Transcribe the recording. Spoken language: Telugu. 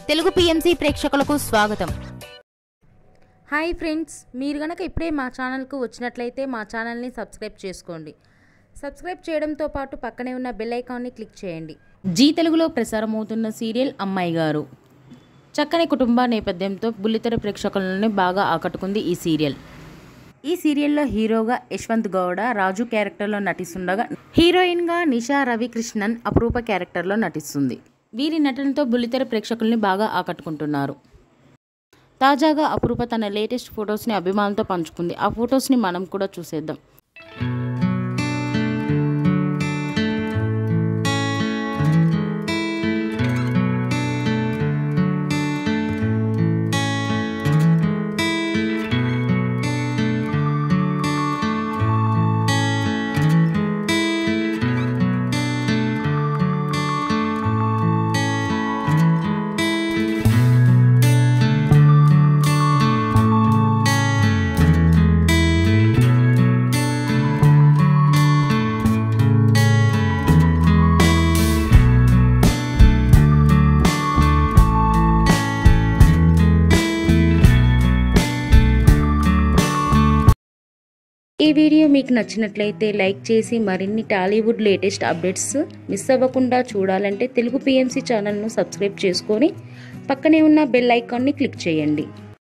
తెలుగు పిఎంసి ప్రేక్షకులకు స్వాగతం హాయ్ ఫ్రెండ్స్ మీరు గనక ఇప్పుడే మా ఛానల్కు వచ్చినట్లయితే మా ఛానల్ని సబ్స్క్రైబ్ చేసుకోండి సబ్స్క్రైబ్ చేయడంతో పాటు పక్కనే ఉన్న బెల్ ఐకాన్ని క్లిక్ చేయండి జీ తెలుగులో ప్రసారమవుతున్న సీరియల్ అమ్మాయి గారు చక్కని కుటుంబ నేపథ్యంతో బుల్లితెర ప్రేక్షకులను బాగా ఆకట్టుకుంది ఈ సీరియల్ ఈ సీరియల్లో హీరోగా యశ్వంత్ గౌడ రాజు క్యారెక్టర్లో నటిస్తుండగా హీరోయిన్గా నిషా రవికృష్ణన్ అపరూప క్యారెక్టర్లో నటిస్తుంది వీరి నటనతో బుల్లితెర ప్రేక్షకుల్ని బాగా ఆకట్టుకుంటున్నారు తాజాగా అపరూప తన లేటెస్ట్ ఫొటోస్ని అభిమానులతో పంచుకుంది ఆ ఫొటోస్ని మనం కూడా చూసేద్దాం ఈ వీడియో మీకు నచ్చినట్లయితే లైక్ చేసి మరిన్ని టాలీవుడ్ లేటెస్ట్ అప్డేట్స్ మిస్ అవ్వకుండా చూడాలంటే తెలుగు పిఎంసి ఛానల్ను సబ్స్క్రైబ్ చేసుకొని పక్కనే ఉన్న బెల్ ఐకాన్ని క్లిక్ చేయండి